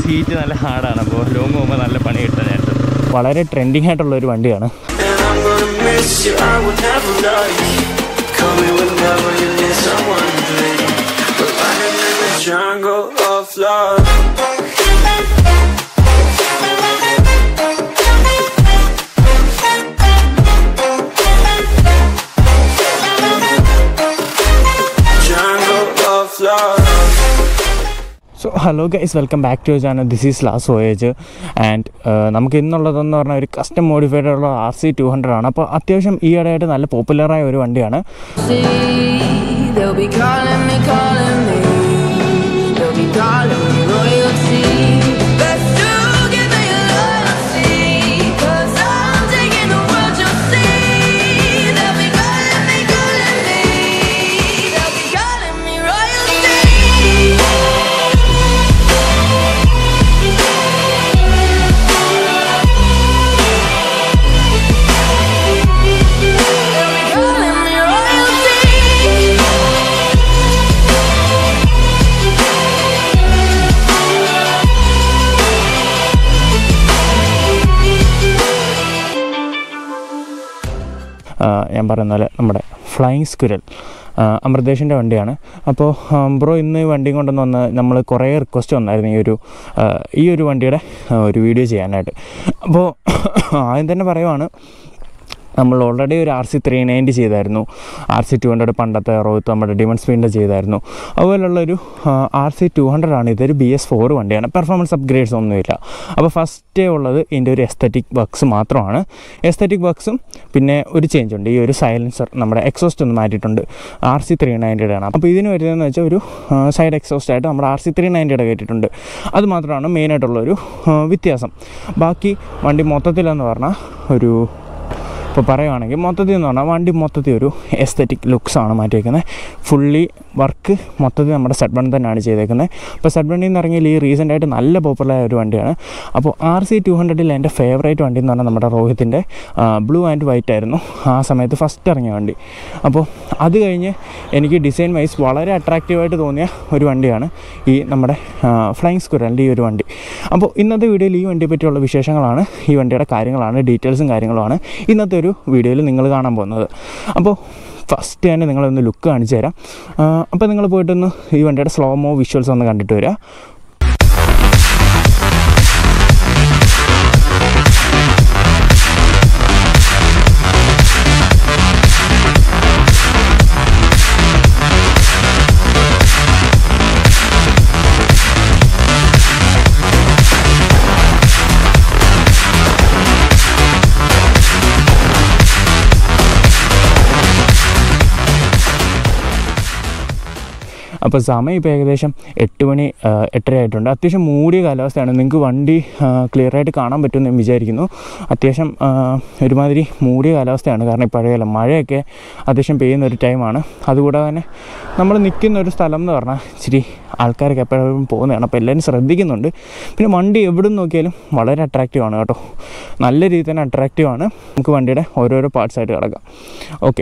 Seat നല്ല ഹാർഡാണ് അപ്പോൾ long പോകുമ്പോൾ നല്ല പണി കിട്ടാൻ ചാൻസ് വളരെ ട്രെൻഡിങ് ആയിട്ടുള്ള ഒരു വണ്ടിയാണ് And I'm gonna miss you, I would never lie. Call me whenever you need someone, baby. We're running in the jungle of love. Jungle of love. So hello guys welcome back to channel this is last voyage and നമുക്ക് ഇന്നുള്ളതെന്ന് പറഞ്ഞാൽ ഒരു custom modified ഉള്ള R C two hundred ആണ് അപ്പോൾ അത്യാവശ്യം ഈ ഇടയായിട്ട് നല്ല പോപ്പുലറായ ഒരു വണ്ടിയാണ് see. They'll be calling me, calling me. They'll be calling me royalty. Best to give me loyalty. Cause I'm taking the world, you'll see. They'll be calling me, calling me. They'll be calling me royalty. Calling me royalty. ആ, ഞാൻ പറയുന്ന പോലെ നമ്മുടെ flying സ്കുരൽ അമൃതേഷിൻ്റെ വണ്ടിയാണ് അപ്പോൾ bro ഇന്ന് ഈ വണ്ടിയും കൊണ്ടുവന്ന് വന്ന് നമ്മൾ കുറേ റിക്വസ്റ്റ് വന്നായിരുന്നു ഈ ഒരു ആ, ഈ ഒരു വണ്ടിയുടെ ആ, ഒരു വീഡിയോ ചെയ്യാനായിട്ട് അപ്പോൾ ആദ്യം തന്നെ പറയുവാണ് നമ്മൾ ഓൾറെഡി ഒരു ആർ സി ത്രീ നയൻറ്റി ചെയ്തായിരുന്നു ആർ സി ടു ഹൺഡ്രഡ് പണ്ടത്തെ റോത്ത് നമ്മുടെ ഡിമൺ സ്പീഡിൻ്റെ ചെയ്തായിരുന്നു അതുപോലുള്ളൊരു ആർ സി ടു ഹൺഡ്രഡ് ആണ് ഇതൊരു ബി എസ് ഫോർ വണ്ടിയാണ് പെർഫോമൻസ് അപ്ഗ്രേഡ്സ് ഒന്നുമില്ല അപ്പോൾ ഫസ്റ്റേ ഉള്ളത് ഇതിൻ്റെ ഒരു എസ്തറ്റിക് വർക്ക്സ് മാത്രമാണ് എസ്തറ്റിക് വർക്ക്സും പിന്നെ ഒരു ചേഞ്ച് ഉണ്ട് ഈ ഒരു സൈലൻസർ നമ്മുടെ എക്സോസ്റ്റ് ഒന്ന് മാറ്റിയിട്ടുണ്ട് ആർ സി ത്രീ നയൻറ്റിയുടെ ആണ് അപ്പോൾ ഇതിന് വരുന്നതെന്ന് വെച്ചാൽ ഒരു സൈഡ് എക്സോസ്റ്റ് ആയിട്ട് നമ്മുടെ ആർ സി ത്രീ നയൻറ്റിയുടെ കയറ്റിയിട്ടുണ്ട് അത് മാത്രമാണ് മെയിനായിട്ടുള്ളൊരു വ്യത്യാസം ബാക്കി വണ്ടി മൊത്തത്തിലെന്ന് പറഞ്ഞാൽ ഒരു ഇപ്പോൾ പറയുവാണെങ്കിൽ മൊത്തത്തിൽ എന്ന് പറഞ്ഞാൽ വണ്ടി മൊത്തത്തിൽ ഒരു എസ്തറ്റിക് ലുക്സാണ് മാറ്റിയേക്കുന്നത് ഫുള്ളി വർക്ക് മൊത്തത്തിൽ നമ്മുടെ സെറ്റ് ബൺ തന്നെയാണ് ചെയ്തേക്കുന്നത് അപ്പോൾ സെറ്റ് ബണ്ണിൽ നിന്ന് ഇറങ്ങിയാൽ ഈ റീസെൻ്റ് ആയിട്ട് നല്ല പോപ്പുലറായ ഒരു വണ്ടിയാണ് അപ്പോൾ ആർ സി ടു ഹൺഡ്രഡിൽ എൻ്റെ ഫേവറേറ്റ് വണ്ടി എന്ന് പറഞ്ഞാൽ നമ്മുടെ റോഹിത്തിൻ്റെ ബ്ലൂ ആൻഡ് വൈറ്റ് ആയിരുന്നു ആ സമയത്ത് ഫസ്റ്റ് ഇറങ്ങിയ വണ്ടി അപ്പോൾ അത് കഴിഞ്ഞ് എനിക്ക് ഡിസൈൻ വൈസ് വളരെ അട്രാക്റ്റീവായിട്ട് തോന്നിയ ഒരു വണ്ടിയാണ് ഈ നമ്മുടെ ഫ്ലൈങ് സ്കുരലിൻ്റെ ഈ ഒരു വണ്ടി അപ്പോൾ ഇന്നത്തെ വീഡിയോയിൽ ഈ വണ്ടിയെ പറ്റിയുള്ള വിശേഷങ്ങളാണ് ഈ വണ്ടിയുടെ കാര്യങ്ങളാണ് ഡീറ്റെയിൽസും കാര്യങ്ങളുമാണ് ഇന്നത്തെ ഒരു വീഡിയോയിൽ നിങ്ങൾ കാണാൻ പോകുന്നത് അപ്പോൾ ഫസ്റ്റ് തന്നെ നിങ്ങളൊന്ന് ലുക്ക് കാണിച്ചു തരാം ആ, അപ്പോൾ നിങ്ങൾ പോയിട്ടൊന്ന് ഈ വണ്ടിയുടെ സ്ലോമോ വിഷ്വൽസ് ഒന്ന് കണ്ടിട്ട് വരിക അപ്പോൾ സമയം ഇപ്പോൾ ഏകദേശം എട്ട് മണി ആ, എട്ടര ആയിട്ടുണ്ട് അത്യാവശ്യം മൂടിയ കാലാവസ്ഥയാണ് നിങ്ങൾക്ക് വണ്ടി ക്ലിയർ ആയിട്ട് കാണാൻ പറ്റുമെന്ന് ഞാൻ വിചാരിക്കുന്നു അത്യാവശ്യം ആ, ഒരുമാതിരി മൂടിയ കാലാവസ്ഥയാണ് കാരണം ഇപ്പോൾ പഴയല്ല മഴയൊക്കെ അത്യാവശ്യം പെയ്യുന്ന ഒരു ടൈമാണ് അതുകൂടാതെ തന്നെ നമ്മൾ നിൽക്കുന്ന ഒരു സ്ഥലം എന്ന് പറഞ്ഞാൽ ഇച്ചിരി ആൾക്കാരൊക്കെ എപ്പോഴും പോകുന്നതാണ് അപ്പോൾ എല്ലാവരും ശ്രദ്ധിക്കുന്നുണ്ട് പിന്നെ വണ്ടി എവിടെ നിന്ന് നോക്കിയാലും വളരെ അട്രാക്റ്റീവ് ആണ് കേട്ടോ നല്ല രീതിയിൽ തന്നെ അട്രാക്റ്റീവ് ആണ് നമുക്ക് വണ്ടിയുടെ ഓരോരോ പാർട്സായിട്ട് കിടക്കാം ഓക്കെ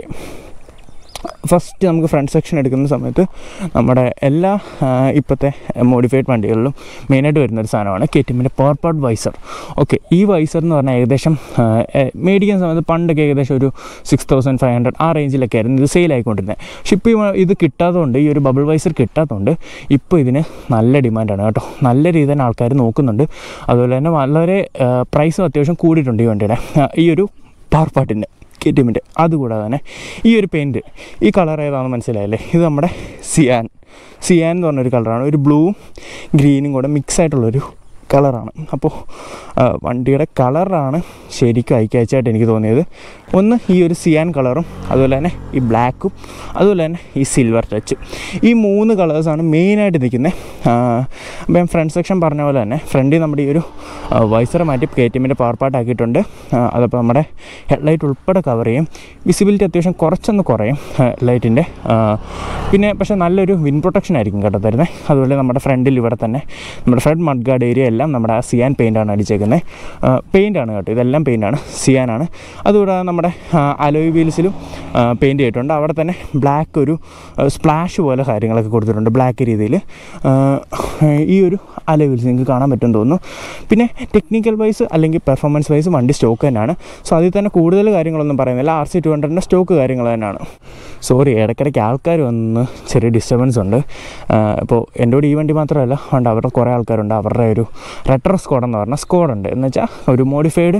ഫസ്റ്റ് നമുക്ക് ഫ്രണ്ട് സെക്ഷൻ എടുക്കുന്ന സമയത്ത് നമ്മുടെ എല്ലാ ആ, ഇപ്പോഴത്തെ മോഡിഫൈഡ് വണ്ടികളിലും മെയിനായിട്ട് വരുന്നൊരു സാധനമാണ് കെ ടി എമ്മിൻ്റെ പവർ പാർട്ട് വൈസർ ഓക്കെ ഈ വൈസർ എന്ന് പറഞ്ഞാൽ ഏകദേശം ആ, എ, മേടിക്കുന്ന സമയത്ത് പണ്ടൊക്കെ ഏകദേശം ഒരു സിക്സ് തൗസൻഡ് ഫൈവ് ഹൺഡ്രഡ് ആ റേഞ്ചിലൊക്കെ ആയിരുന്നു ഇത് സെയിൽ ആയിക്കൊണ്ടിരുന്നത് പക്ഷെ ഇപ്പോൾ ഈ ഇത് കിട്ടാത്തതുകൊണ്ട് ഈ ഒരു ബബിൾ വൈസർ കിട്ടാത്തതുകൊണ്ട് ഇപ്പോൾ ഇതിന് നല്ല ഡിമാൻഡാണ് കേട്ടോ നല്ല രീതിയിൽ തന്നെ ആൾക്കാർ നോക്കുന്നുണ്ട് അതുപോലെ തന്നെ വളരെ പ്രൈസും അത്യാവശ്യം കൂടിയിട്ടുണ്ട് ഈ വണ്ടിയുടെ ആ, ഈ ഒരു പവർ പാർട്ടിൻ്റെ കെ ടി എമ്മിൻ്റെ അതുകൂടാതെ തന്നെ ഈ ഒരു പെയിൻറ്റ് ഈ കളർ ഏതാണെന്ന് മനസ്സിലായല്ലേ ഇത് നമ്മുടെ സിയാൻ സിയാൻ എന്ന് പറഞ്ഞൊരു കളറാണ് ഒരു ബ്ലൂവും ഗ്രീനും കൂടെ മിക്സ് ആയിട്ടുള്ളൊരു കളറാണ് അപ്പോൾ ആ, വണ്ടിയുടെ കളറാണ് ശരിക്കും ഐക്യാച്ചായിട്ട് എനിക്ക് തോന്നിയത് ഒന്ന് ഈ ഒരു സിയാൻ കളറും അതുപോലെ തന്നെ ഈ ബ്ലാക്കും അതുപോലെ തന്നെ ഈ സിൽവർ ടച്ചും ഈ മൂന്ന് കളേഴ്സാണ് മെയിനായിട്ട് നിൽക്കുന്നത് അപ്പോൾ ഞാൻ ഫ്രണ്ട് സെക്ഷൻ പറഞ്ഞ പോലെ തന്നെ ഫ്രണ്ടിൽ നമ്മുടെ ഈ ഒരു വൈസർ മാറ്റി കെ ടി എമ്മിൻ്റെ പവർ പാർട്ട് ആക്കിയിട്ടുണ്ട് ആ, അതപ്പോൾ നമ്മുടെ ഹെഡ്ലൈറ്റ് ഉൾപ്പെടെ കവർ ചെയ്യും വിസിബിലിറ്റി അത്യാവശ്യം കുറച്ചൊന്ന് കുറയും ലൈറ്റിൻ്റെ പിന്നെ പക്ഷേ നല്ലൊരു വിൻ പ്രൊട്ടക്ഷൻ ആയിരിക്കും കേട്ടോ തരുന്നത് അതുപോലെ നമ്മുടെ ഫ്രണ്ടിൽ ഇവിടെ തന്നെ നമ്മുടെ ഫ്രണ്ട് മഡ് ഗാർഡ് ഏരിയ എല്ലാം നമ്മുടെ ആ സിയാൻ പെയിൻ്റാണ് അടിച്ചേക്കുന്നത് പെയിൻ്റാണ് കേട്ടോ ഇതെല്ലാം പെയിൻ്റാണ് സിയാനാണ് അതുകൂടാതെ നമ്മുടെ അലോയ് വീൽസിലും പെയിൻറ്റ് ചെയ്തിട്ടുണ്ട് അവിടെ തന്നെ ബ്ലാക്ക് ഒരു സ്പ്ലാഷ് പോലെ കാര്യങ്ങളൊക്കെ കൊടുത്തിട്ടുണ്ട് ബ്ലാക്ക് രീതിയിൽ ഈ ഒരു അലവിൽസ് നിങ്ങൾക്ക് കാണാൻ പറ്റും തോന്നുന്നു പിന്നെ ടെക്നിക്കൽ വൈസ് അല്ലെങ്കിൽ പെർഫോമൻസ് വൈസ് വണ്ടി സ്റ്റോക്ക് തന്നെയാണ് സോ അതിൽ തന്നെ കൂടുതൽ കാര്യങ്ങളൊന്നും പറയുന്നില്ല ആർ സി ടു ഹൺഡ്രഡിൻ്റെ സ്റ്റോക്ക് കാര്യങ്ങൾ തന്നെയാണ് സോറി ഇടയ്ക്കിടയ്ക്ക് ആൾക്കാർ വന്ന് ചെറിയ ഡിസ്റ്റർബൻസ് ഉണ്ട് ഇപ്പോൾ എൻ്റെ കൂടെ ഈ വണ്ടി മാത്രമല്ല ഉണ്ട് അവരുടെ കുറേ ആൾക്കാരുണ്ട് അവരുടെ ഒരു റെട്രോ സ്ക്വാഡ് എന്ന് പറഞ്ഞ സ്ക്വാഡ് ഉണ്ട് എന്ന് വെച്ചാൽ ഒരു മോഡിഫൈഡ്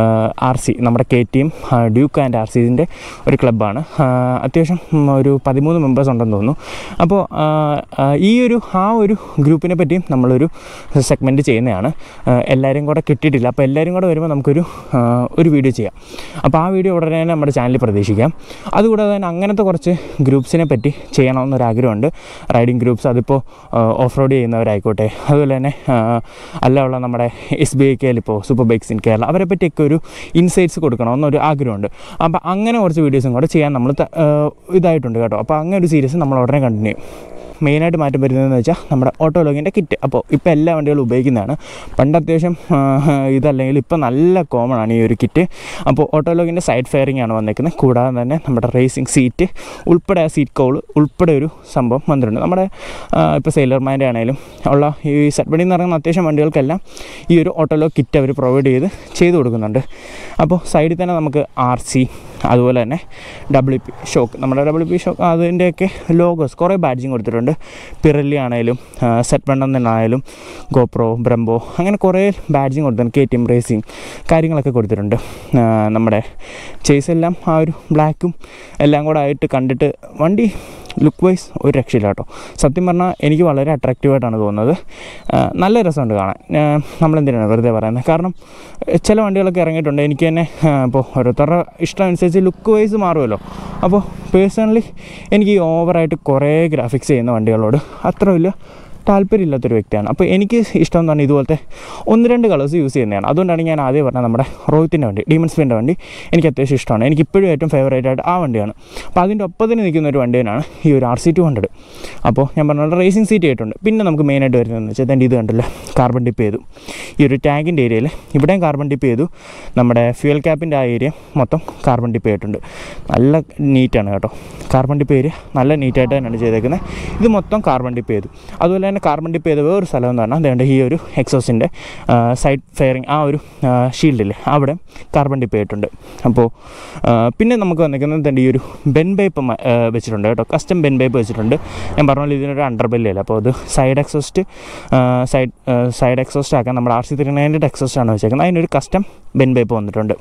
ആർ സി നമ്മുടെ കെ ടിയും ഡ്യൂക്ക് ആൻഡ് ആർ സിൻ്റെ ഒരു ക്ലബ്ബാണ് അത്യാവശ്യം ഉം, ഒരു പതിമൂന്ന് മെമ്പേഴ്സ് ഉണ്ടെന്ന് തോന്നുന്നു അപ്പോൾ ആ, ആ, ഈ ഒരു ആ ഒരു ഗ്രൂപ്പിനെ പറ്റിയും നമ്മളൊരു സെഗ്മെൻറ്റ് ചെയ്യുന്നതാണ് ആ, എല്ലാവരും കൂടെ കിട്ടിയിട്ടില്ല അപ്പോൾ എല്ലാവരും കൂടെ വരുമ്പോൾ നമുക്കൊരു ആ, ഒരു വീഡിയോ ചെയ്യാം അപ്പോൾ ആ വീഡിയോ ഉടനെ തന്നെ നമ്മുടെ ചാനലിൽ പ്രതീക്ഷിക്കാം അതുകൂടാതെ തന്നെ അങ്ങനത്തെ കുറച്ച് ഗ്രൂപ്പ്സിനെ പറ്റി ചെയ്യണമെന്നൊരാഗ്രഹമുണ്ട് റൈഡിങ് ഗ്രൂപ്പ്സ് അതിപ്പോൾ ഓഫ് റോഡ് ചെയ്യുന്നവരായിക്കോട്ടെ അതുപോലെ തന്നെ ആ, അല്ല ഉള്ള നമ്മുടെ എസ് ബി ഐ കെയിൽ ഇപ്പോൾ സൂപ്പർ ബൈക്സ് ഇൻ കേരള അവരെ പറ്റിയൊക്കെ ഒരു ഇൻസൈറ്റ്സ് കൊടുക്കണമെന്നൊരു ആഗ്രഹമുണ്ട് അപ്പോൾ അങ്ങനെ കുറച്ച് വീഡിയോസും കൂടെ ചെയ്യാൻ നമ്മൾ ത- ആ, ഇതായിട്ടുണ്ട് കേട്ടോ അപ്പോൾ അങ്ങനെ ഒരു സീരീസ് നമ്മൾ ഉടനെ കണ്ടിന്യൂ ചെയ്യും മെയിനായിട്ട് മാറ്റം വരുന്നതെന്ന് വെച്ചാൽ നമ്മുടെ ഓട്ടോലോഗിൻ്റെ കിറ്റ് അപ്പോൾ ഇപ്പോൾ എല്ലാ വണ്ടികളും ഉപയോഗിക്കുന്നതാണ് പണ്ട് അത്യാവശ്യം ആ, ഇതല്ലെങ്കിൽ ഇപ്പോൾ നല്ല കോമൺ ആണ് ഈ ഒരു കിറ്റ് അപ്പോൾ ഓട്ടോലോഗിൻ്റെ സൈഡ് ഫെയറിംഗ് ആണ് വന്നേക്കുന്നത് കൂടാതെ തന്നെ നമ്മുടെ റേസിംഗ് സീറ്റ് ഉൾപ്പെടെ ആ സീറ്റ് കൗൾ ഉൾപ്പെടെ ഒരു സംഭവം വന്നിട്ടുണ്ട് നമ്മുടെ ആ, ഇപ്പോൾ സെയിലർമാൻ്റെ ആണെങ്കിലും ഉള്ള ഈ സെറ്റ് വണ്ടി എന്ന് പറയുന്ന അത്യാവശ്യം വണ്ടികൾക്കെല്ലാം ഈ ഒരു ഓട്ടോലോഗ് കിറ്റ് അവർ പ്രൊവൈഡ് ചെയ്ത് ചെയ്ത് കൊടുക്കുന്നുണ്ട് അപ്പോൾ സൈഡിൽ തന്നെ നമുക്ക് ആർ സി അതുപോലെ തന്നെ ഡബ്ല്യു പി ഷോക്ക് നമ്മുടെ ഡബ്ല്യു പി ഷോക്ക് അതിൻ്റെയൊക്കെ ലോഗോസ് കുറേ ബാഡ്ജിങ് കൊടുത്തിട്ടുണ്ട് പിറല്ലി ആണെങ്കിലും സെറ്റ് വണ്ണം തന്നെ ആയാലും ഗോപ്രോ ബ്രംബോ അങ്ങനെ കുറേ ബാഡ്ജിങ് കൊടുത്തിട്ടുണ്ട് കെ ടി എം റേസിങ് കാര്യങ്ങളൊക്കെ കൊടുത്തിട്ടുണ്ട് ആ, നമ്മുടെ ചേസ് എല്ലാം ആ ഒരു ബ്ലാക്കും എല്ലാം കൂടെ ആയിട്ട് കണ്ടിട്ട് വണ്ടി ലുക്ക് വൈസ് ഒരു രക്ഷയില്ല കേട്ടോ സത്യം പറഞ്ഞാൽ എനിക്ക് വളരെ അട്രാക്റ്റീവായിട്ടാണ് തോന്നുന്നത് ആ, നല്ല രസമുണ്ട് കാണാൻ ആ, നമ്മളെന്തിനാണ് വെറുതെ പറയുന്നത് കാരണം ഏ, ചില വണ്ടികളൊക്കെ ഇറങ്ങിയിട്ടുണ്ട് എനിക്ക് തന്നെ ആ, ഇപ്പോൾ ഓരോരുത്തരുടെ ഇഷ്ടം അനുസരിച്ച് ലുക്ക് വൈസ് മാറുമല്ലോ അപ്പോൾ പേഴ്സണലി എനിക്ക് ഈ ഓവറായിട്ട് കുറേ ഗ്രാഫിക്സ് ചെയ്യുന്ന വണ്ടികളോട് അത്ര വലിയ താല്പര്യമില്ലാത്തൊരു വ്യക്തിയാണ് അപ്പോൾ എനിക്ക് ഇഷ്ടം എന്ന് പറഞ്ഞാൽ ഇതുപോലത്തെ ഒന്ന് രണ്ട് കളേഴ്സ് യൂസ് ചെയ്യുന്നതാണ് അതുകൊണ്ടാണ് ഞാൻ ആദ്യം പറഞ്ഞത് നമ്മുടെ റോഹിത്തിൻ്റെ വണ്ടി ഡീമൻസ് ഫിൻ്റെ വണ്ടി എനിക്ക് അത്യാവശ്യം ഇഷ്ടമാണ് എനിക്ക് ഇപ്പോഴും ഏറ്റവും ഫേവറേറ്റ് ആയിട്ട് ആ വണ്ടിയാണ് അപ്പോൾ അതിൻ്റെ ഒപ്പത്തിന് നിൽക്കുന്ന ഒരു വണ്ടി തന്നെയാണ് ഈ ഒരു ആർ സി ടു ഹൺഡ്രഡ് അപ്പോൾ ഞാൻ പറഞ്ഞ റേസിംഗ് സീറ്റ് ആയിട്ടുണ്ട് പിന്നെ നമുക്ക് മെയിനായിട്ട് വരുന്നതെന്ന് വെച്ചാൽ എൻ്റെ ഇത് കണ്ടല്ലോ കാർബൺ ഡിപ്പ് ചെയ്തു ഈ ഒരു ടാങ്കിൻ്റെ ഏരിയയിൽ ഇവിടെയും കാർബൺ ഡിപ്പ് ചെയ്തു നമ്മുടെ ഫ്യൂൽ ക്യാപ്പിൻ്റെ ആ ഏരിയ മൊത്തം കാർബൺ ഡിപ്പ് ചെയ്തിട്ടുണ്ട് നല്ല നീറ്റാണ് കേട്ടോ കാർബൺ ഡിപ്പ് ഏരിയ നല്ല നീറ്റായിട്ട് തന്നെയാണ് ചെയ്തേക്കുന്നത് ഇത് മൊത്തം കാർബൺ ഡിപ്പ് ചെയ്തു അതുപോലെ തന്നെ കാർബൺ ഡിപ്പ് ചെയ്ത വേറൊരു സ്ഥലം എന്ന് പറഞ്ഞാൽ അതുകൊണ്ട് ഈ ഒരു എക്സോസിൻ്റെ സൈഡ് ഫെയറിങ് ആ ഒരു ഷീൽഡിൽ അവിടെ കാർബൺ ഡിപ്പ് ചെയ്തിട്ടുണ്ട് അപ്പോൾ ആ, പിന്നെ നമുക്ക് വന്നിരിക്കുന്നത് ദാണ്ട് ഈ ഒരു ബെൻ പൈപ്പ് വെച്ചിട്ടുണ്ട് കേട്ടോ കസ്റ്റം ബെൻ പൈപ്പ് വെച്ചിട്ടുണ്ട് ഞാൻ പറഞ്ഞ പോലെ ഇതിനൊരു അണ്ടർ ബെല്ലല്ല അപ്പോൾ അത് side exhaust side side exhaust ആക്കാൻ നമ്മുടെ ആർ സി ത്രീ നയൻ്റെ എക്സോസ്റ്റ് ആണ് വെച്ചേക്കുന്നത് അതിനൊരു കസ്റ്റം ബെൻ പൈപ്പ് വന്നിട്ടുണ്ട്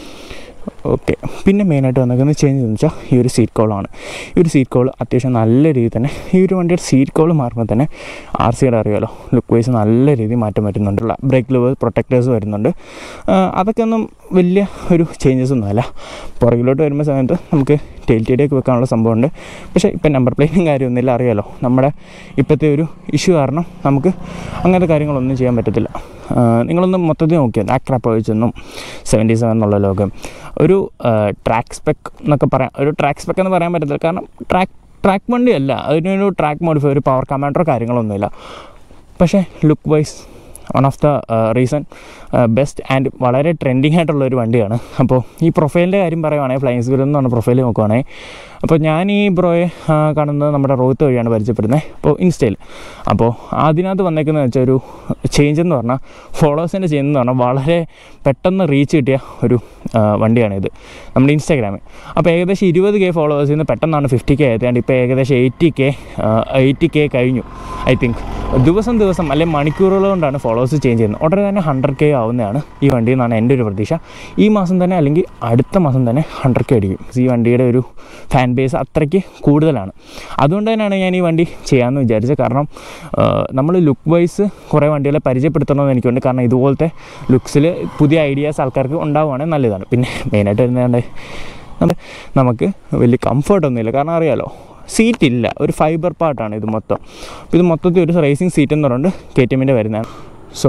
ഓക്കെ പിന്നെ മെയിനായിട്ട് വന്നിരിക്കുന്നത് ചേഞ്ച് എന്ന് വെച്ചാൽ ഈ ഒരു സീറ്റ് കോളാണ് ഈ ഒരു സീറ്റ് കോൾ അത്യാവശ്യം നല്ല രീതിയിൽ തന്നെ ഈ ഒരു വണ്ടിയുടെ സീറ്റ് കോൾ മാറുമ്പോൾ തന്നെ ആർ സിയുടെ അറിയാലോ ലുക്ക് വൈസ് നല്ല രീതിയിൽ മാറ്റം വരുന്നുണ്ടല്ല ബ്രേക്ക് ലിവർ പ്രൊട്ടക്ടേഴ്സ് വരുന്നുണ്ട് ആ, അതൊക്കെ ഒന്നും വലിയ ഒരു ചേഞ്ചസ് ഒന്നുമല്ല പുറകിലോട്ട് വരുമ്പോൾ സമയത്ത് നമുക്ക് ടെയിൽ ടിയുടെയൊക്കെ വെക്കാനുള്ള സംഭവമുണ്ട് പക്ഷേ ഇപ്പം നമ്പർ പ്ലേറ്റും കാര്യമൊന്നുമില്ല അറിയാലോ നമ്മുടെ ഇപ്പോഴത്തെ ഒരു ഇഷ്യൂ കാരണം നമുക്ക് അങ്ങനത്തെ കാര്യങ്ങളൊന്നും ചെയ്യാൻ പറ്റത്തില്ല ആ, നിങ്ങളൊന്ന് മൊത്തത്തിൽ നോക്കിയാൽ ആക്രാപ്പ് വെച്ചൊന്നും സെവൻറ്റി സെവൻ എന്നുള്ള ലോകം ഒരു ട്രാക്ക് സ്പെക്ക് എന്നൊക്കെ പറയാം ഒരു ട്രാക്ക് സ്പെക്ക് എന്ന് പറയാൻ പറ്റത്തില്ല കാരണം ട്രാക്ക് ട്രാക്ക് വണ്ടിയല്ല അതിനൊരു ട്രാക്ക് മോഡിഫൈ ഒരു പവർ കമാൻഡറോ കാര്യങ്ങളൊന്നുമില്ല പക്ഷേ look wise one of the reason best and വളരെ ട്രെൻഡിങ് ആയിട്ടുള്ള ഒരു വണ്ടിയാണ് അപ്പോൾ ഈ പ്രൊഫൈലിൻ്റെ കാര്യം പറയുവാണെങ്കിൽ ഫ്ലൈങ് സ്പീഡ് എന്ന് പറഞ്ഞ പ്രൊഫൈൽ നോക്കുവാണെങ്കിൽ അപ്പോൾ ഞാൻ ഈ ബ്രോയെ ആ, കാണുന്നത് നമ്മുടെ റോഹിത്ത് വഴിയാണ് പരിചയപ്പെടുന്നത് അപ്പോൾ ഇൻസ്റ്റയിൽ അപ്പോൾ അതിനകത്ത് വന്നേക്കുന്നത് വെച്ചാൽ ഒരു ചേഞ്ച് എന്ന് പറഞ്ഞാൽ ഫോളോവേഴ്സിൻ്റെ ചേഞ്ച് എന്ന് പറഞ്ഞാൽ വളരെ പെട്ടെന്ന് റീച്ച് കിട്ടിയ ഒരു ആ, വണ്ടിയാണിത് നമ്മുടെ ഇൻസ്റ്റാഗ്രാമിൽ അപ്പോൾ ഏകദേശം ഇരുപത് കെ ഫോളോവേഴ്സിൽ നിന്ന് പെട്ടെന്നാണ് ഫിഫ്റ്റി കെ ആയത് ഇപ്പോൾ ഏകദേശം എയ്റ്റി കെ എയ്റ്റി കെ കഴിഞ്ഞു ഐ തിങ്ക് ദിവസം ദിവസം അല്ലെങ്കിൽ മണിക്കൂറുകൾ കൊണ്ടാണ് ഫോളോവേഴ്സ് ചേഞ്ച് ചെയ്യുന്നത് ഉടനെ തന്നെ ഹൺഡ്രഡ് കെ ആവുന്നതാണ് ഈ വണ്ടി എന്നാണ് എൻ്റെ ഒരു പ്രതീക്ഷ ഈ മാസം തന്നെ അല്ലെങ്കിൽ അടുത്ത മാസം തന്നെ ഹൺഡ്രഡ് കെ അടിക്കും ഈ വണ്ടിയുടെ ഒരു ഫാൻ ബേസ് അത്രയ്ക്ക് കൂടുതലാണ് അതുകൊണ്ട് തന്നെയാണ് ഞാൻ ഈ വണ്ടി ചെയ്യാമെന്ന് വിചാരിച്ചത് കാരണം നമ്മൾ ലുക്ക് വൈസ് കുറേ വണ്ടികളെ പരിചയപ്പെടുത്തണമെന്ന് എനിക്കുണ്ട് കാരണം ഇതുപോലത്തെ ലുക്സിൽ പുതിയ ഐഡിയാസ് ആൾക്കാർക്ക് ഉണ്ടാവുകയാണെങ്കിൽ നല്ലതാണ് പിന്നെ മെയിനായിട്ട് വരുന്നതുകൊണ്ട് നമ്മുടെ നമുക്ക് വലിയ കംഫർട്ടൊന്നുമില്ല കാരണം അറിയാലോ സീറ്റ് ഇല്ല ഒരു ഫൈബർ പാർട്ടാണ് ഇത് മൊത്തം അപ്പോൾ ഇത് മൊത്തത്തിൽ ഒരു റേസിംഗ് സീറ്റ് എന്ന് പറഞ്ഞിട്ട് കെ ടി എമ്മിൻ്റെ വരുന്നതാണ് സോ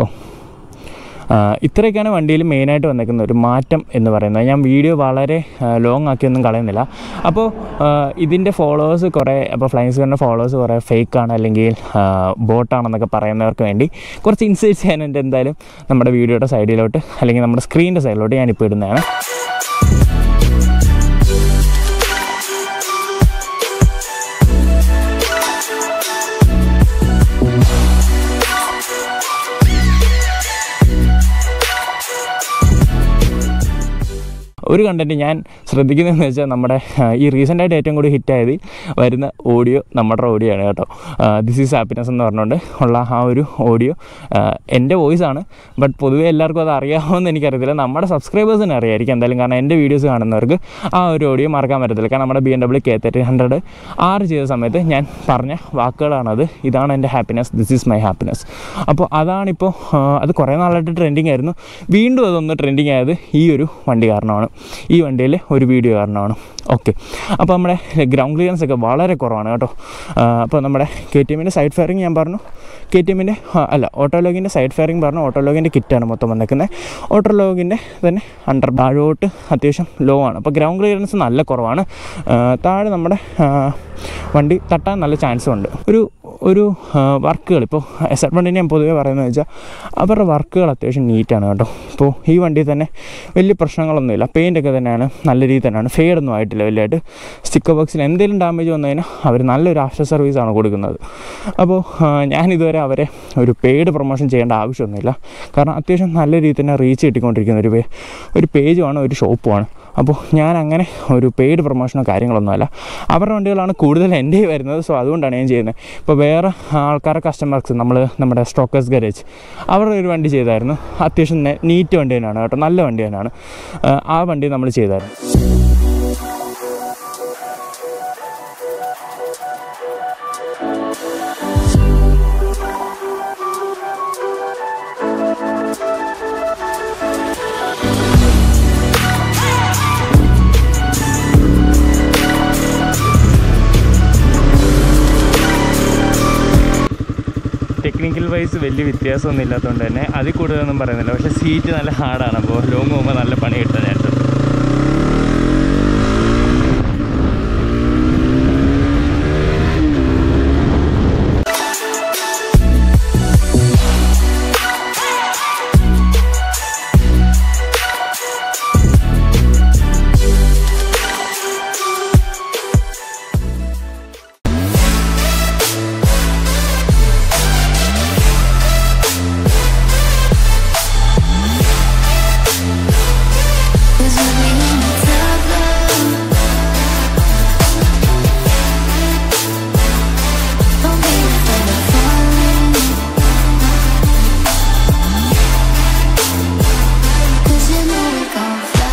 ഇത്രയൊക്കെയാണ് വണ്ടിയിൽ മെയിനായിട്ട് വന്നേക്കുന്ന ഒരു മാറ്റം എന്ന് പറയുന്നത് ഞാൻ വീഡിയോ വളരെ ലോങ് ആക്കിയൊന്നും കളയുന്നില്ല അപ്പോൾ ഇതിൻ്റെ ഫോളോവേഴ്സ് കുറേ അപ്പോൾ ഫ്ലൈങ് സ്ക്വയറിൻ്റെ ഫോളോവേഴ്സ് കുറേ ഫേക്കാണ് അല്ലെങ്കിൽ ബോട്ടാണെന്നൊക്കെ പറയുന്നവർക്ക് വേണ്ടി കുറച്ച് ഇൻസൈറ്റ്സ് ചെയ്യാനുണ്ട് എന്തായാലും നമ്മുടെ വീഡിയോയുടെ സൈഡിലോട്ട് അല്ലെങ്കിൽ നമ്മുടെ സ്ക്രീനിൻ്റെ സൈഡിലോട്ട് ഞാനിപ്പോൾ ഇടുന്നതാണ് ഒരു കണ്ടൻറ്റ് ഞാൻ ശ്രദ്ധിക്കുന്നതെന്ന് വെച്ചാൽ നമ്മുടെ ആ, ഈ റീസെൻ്റായിട്ട് ഏറ്റവും കൂടി ഹിറ്റായത് വരുന്ന ഓഡിയോ നമ്മുടെ ഓഡിയോ ആണ് കേട്ടോ ദിസ് ഈസ് ഹാപ്പിനെസ് എന്ന് പറഞ്ഞുകൊണ്ട് ഉള്ള ആ ഒരു ഓഡിയോ എൻ്റെ വോയിസ് ആണ് ബട്ട് പൊതുവേ എല്ലാവർക്കും അത് അറിയാമെന്ന് എനിക്കറിയത്തില്ല നമ്മുടെ സബ്സ്ക്രൈബേഴ്സിന് അറിയായിരിക്കും എന്തായാലും കാരണം എൻ്റെ വീഡിയോസ് കാണുന്നവർക്ക് ആ ഒരു ഓഡിയോ മറക്കാൻ പറ്റത്തില്ല കാരണം നമ്മുടെ B M W K thirty hundred ആറ് ചെയ്ത സമയത്ത് ഞാൻ പറഞ്ഞ വാക്കുകളാണത് ഇതാണ് എൻ്റെ happiness this is my happiness അപ്പോൾ അതാണിപ്പോൾ ആ, അത് കുറേ നാളായിട്ട് ട്രെൻഡിങ് ആയിരുന്നു വീണ്ടും അതൊന്ന് ട്രെൻഡിങ് ആയത് ഈ ഒരു വണ്ടി കാരണമാണ് ഈ വണ്ടിയിലെ ഒരു വീഡിയോ കാരണമാണ് ഓക്കെ അപ്പോൾ നമ്മുടെ ഗ്രൗണ്ട് ക്ലിയറൻസ് ഒക്കെ വളരെ കുറവാണ് കേട്ടോ ആ, അപ്പോൾ നമ്മുടെ കെ ടി എമ്മിൻ്റെ സൈഡ് ഫയറിങ് ഞാൻ പറഞ്ഞു കെ ടി എമ്മിൻ്റെ അല്ല ഓട്ടോലോഗിൻ്റെ സൈഡ് ഫയറിങ് പറഞ്ഞു ഓട്ടോലോഗിൻ്റെ കിറ്റാണ് മൊത്തം വന്നേക്കുന്നത് ഓട്ടോലോഗിൻ്റെ തന്നെ അണ്ടർ താഴോട്ട് അത്യാവശ്യം ലോ ആണ് അപ്പോൾ ഗ്രൗണ്ട് ക്ലിയറൻസ് നല്ല കുറവാണ് ആ, താഴെ നമ്മുടെ ആ, വണ്ടി തട്ടാൻ നല്ല ചാൻസും ഉണ്ട് ഒരു ഒരു വർക്കുകൾ ഇപ്പോൾ എസ് എഡ് വണ്ടിനെ ഞാൻ പൊതുവേ പറയുന്നത് വെച്ചാൽ അവരുടെ വർക്കുകൾ അത്യാവശ്യം നീറ്റാണ് കേട്ടോ ഇപ്പോൾ ഈ വണ്ടിയിൽ തന്നെ വലിയ പ്രശ്നങ്ങളൊന്നുമില്ല പെയിൻ്റൊക്കെ തന്നെയാണ് നല്ല രീതിയിൽ തന്നെയാണ് ഫെയ്ഡൊന്നും ആയിട്ടില്ല വലിയതായിട്ട് സ്റ്റിക്കർ ബോക്സിൽ എന്തെങ്കിലും ഡാമേജ് വന്നു കഴിഞ്ഞാൽ അവർ നല്ലൊരു ആഫ്റ്റർ സർവീസാണ് കൊടുക്കുന്നത് അപ്പോൾ ആ, ഞാനിതുവരെ അവരെ ഒരു പെയ്ഡ് പ്രൊമോഷൻ ചെയ്യേണ്ട ആവശ്യമൊന്നുമില്ല കാരണം അത്യാവശ്യം നല്ല രീതിയിൽ തന്നെ റീച്ച് കിട്ടിക്കൊണ്ടിരിക്കുന്ന ഒരു പേ- ഒരു പേജുമാണ് ഒരു ഷോപ്പുമാണ് അപ്പോൾ ഞാൻ അങ്ങനെ ഒരു പെയ്ഡ് പ്രൊമോഷനോ കാര്യങ്ങളൊന്നുമല്ല അവരുടെ വണ്ടികളാണ് കൂടുതൽ എൻ്റെ കയ്യിൽ വരുന്നത് സോ അതുകൊണ്ടാണ് ഞാൻ ചെയ്യുന്നത് ഇപ്പോൾ വേറെ ആൾക്കാരുടെ കസ്റ്റമേഴ്സ് നമ്മൾ നമ്മുടെ സ്റ്റോക്കേഴ്സ് ഗരേജ് അവരുടെ ഒരു വണ്ടി ചെയ്തായിരുന്നു അത്യാവശ്യം നെ- നീറ്റ് വണ്ടി തന്നെയാണ് കേട്ടോ നല്ല വണ്ടി തന്നെയാണ് ആ, ആ വണ്ടി നമ്മൾ ചെയ്തായിരുന്നു ടെക്നിക്കൽ വൈസ് വലിയ വ്യത്യാസമൊന്നും ഇല്ലാത്തതുകൊണ്ട് തന്നെ അതിൽ കൂടുതലൊന്നും പറയുന്നില്ല പക്ഷേ സീറ്റ് നല്ല ഹാർഡാണ് അപ്പോൾ ലോങ് പോകുമ്പോൾ നല്ല പണി കിട്ടാനായിട്ട് Cause we in the top love. Don't be afraid of falling. Cause you know we gon' fly.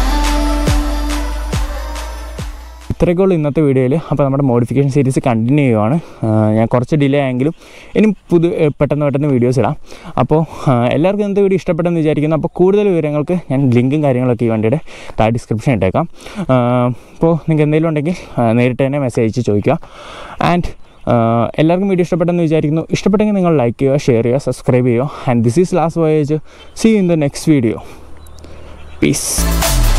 ഇത്രയൊക്കെയുള്ളൂ ഇന്നത്തെ വീഡിയോയിൽ അപ്പോൾ നമ്മുടെ മോഡിഫിക്കേഷൻ സീരീസ് കണ്ടിന്യൂ ചെയ്യുവാണ് ആ, ഞാൻ കുറച്ച് ഡിലേ ആയെങ്കിലും ഇനി പുതു ഏ, പെട്ടെന്ന് പെട്ടെന്ന് വീഡിയോസ് ഇടാം അപ്പോൾ ആ, എല്ലാവർക്കും ഇന്നത്തെ വീഡിയോ ഇഷ്ടപ്പെട്ടെന്ന് വിചാരിക്കുന്നു അപ്പോൾ കൂടുതൽ വിവരങ്ങൾക്ക് ഞാൻ ലിങ്കും കാര്യങ്ങളൊക്കെ ഈ വണ്ടിയുടെ താഴെ ഡിസ്ക്രിപ്ഷൻ ഇട്ടേക്കാം ആ, അപ്പോൾ നിങ്ങൾക്ക് എന്തെങ്കിലും ഉണ്ടെങ്കിൽ ആ, നേരിട്ട് തന്നെ മെസ്സേജ് അയച്ച് ചോദിക്കുക ആൻഡ് എല്ലാവർക്കും വീഡിയോ ഇഷ്ടപ്പെട്ടെന്ന് വിചാരിക്കുന്നു ഇഷ്ടപ്പെട്ടെങ്കിൽ നിങ്ങൾ ലൈക്ക് ചെയ്യുക ഷെയർ ചെയ്യുക സബ്സ്ക്രൈബ് ചെയ്യുക and this is last voyage see in the next video piece